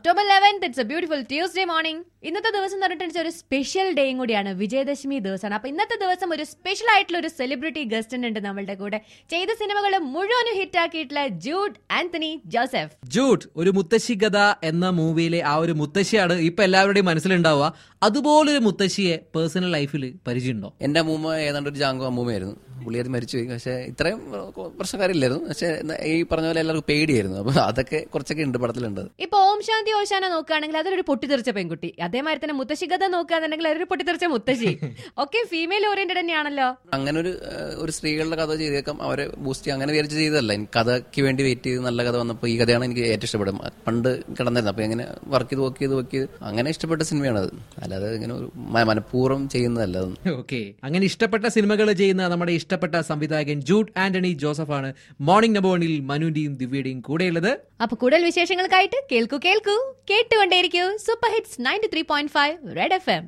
October eleventh it's a beautiful Tuesday morning ഇന്നത്തെ ദിവസം എന്ന് പറഞ്ഞിട്ട് ഒരു സ്പെഷ്യൽ ഡേയും കൂടിയാണ് വിജയദശമി ദിവസമാണ് അപ്പൊ ഇന്നത്തെ ദിവസം ഒരു സ്പെഷ്യൽ ആയിട്ടുള്ള ഒരു സെലിബ്രിറ്റി ഗസ്റ്റ് ഉണ്ട് നമ്മളുടെ കൂടെ ചെയ്ത സിനിമകൾ മുഴുവനും ഹിറ്റ് ആക്കിയിട്ടുള്ള ജൂഡ് ആന്റണി ജോസഫ് ജൂഡ് ഒരു മുത്തശ്ശി കഥ എന്ന മൂവിയിലെ ആ ഒരു മുത്തശ്ശിയാണ് ഇപ്പൊ എല്ലാവരുടെയും മനസ്സിലുണ്ടാവുക അതുപോലൊരു മുത്തശ്ശിയെ പേഴ്സണൽ ലൈഫിൽ പരിചയമുണ്ടോ എന്റെ അമ്മൂമ്മ ഏതാണ്ട് ഒരു ജാങ്കോ അമ്മൂമ്മയായിരുന്നു പുള്ളി അത് മരിച്ചുപോയി പക്ഷെ ഇത്രയും പ്രശ്നക്കാരില്ലായിരുന്നു പക്ഷെ ഈ പറഞ്ഞ പോലെ എല്ലാവർക്കും പേടിയായിരുന്നു അപ്പൊ അതൊക്കെ കുറച്ചൊക്കെ ഉണ്ട് പടത്തിലുണ്ട് ഇപ്പൊ ഓം ശാന്തി ഓശാന നോക്കുകയാണെങ്കിൽ അതൊരു പൊട്ടിത്തെറിച്ച പെൺകുട്ടി അതേമാതിരി തന്നെ മുത്തശ്ശി കഥ നോക്കുകയാണെന്നുണ്ടെങ്കിൽ അതൊരു പൊട്ടിത്തെറിച്ച മുത്തശ്ശി ഒക്കെ ഫീമെയിൽ ഓറിയന്റഡ് തന്നെയാണല്ലോ അങ്ങനെ ഒരു ഏഹ്, ഒരു സ്ത്രീകളുടെ കഥ ചെയ്തേക്കാം അവരെ ബൂസ്റ്റ് ചെയ്യുക അങ്ങനെ വിചാരിച്ച് ചെയ്തതല്ല എനിക്ക് കഥയ്ക്ക് വേണ്ടി വെയിറ്റ് ചെയ്ത് നല്ല കഥ വന്നപ്പോൾ ഈ കഥയാണ് എനിക്ക് ഏറ്റവും ഇഷ്ടപ്പെടും പണ്ട് കിടന്നിരുന്നു അപ്പൊ ഇങ്ങനെ വർക്ക് ചെയ്ത് വർക്ക് ചെയ്ത് വർക്ക് ചെയ്ത് അങ്ങനെ ഇഷ്ടപ്പെട്ട സിനിമയാണ് അത് അല്ലാതെ ഇങ്ങനെ ഒരു മ- മനഃപൂർവ്വം ചെയ്യുന്നതല്ല അതൊന്നും ഓക്കെ അങ്ങനെ ഇഷ്ടപ്പെട്ട സിനിമകൾ ചെയ്യുന്ന നമ്മുടെ ഇഷ്ടപ്പെട്ട സംവിധായകൻ ജൂഡ് ആന്റണി ജോസഫാണ് മോർണിംഗ് നമ്പോണിൽ മനുവിന്റെയും ദിവ്യയുടെയും കൂടെയുള്ളത് അപ്പൊ കൂടുതൽ വിശേഷങ്ങൾക്കായിട്ട് കേൾക്കൂ കേൾക്കൂ കേട്ടുകൊണ്ടേയിരിക്കൂ super hits ninety three point five red F M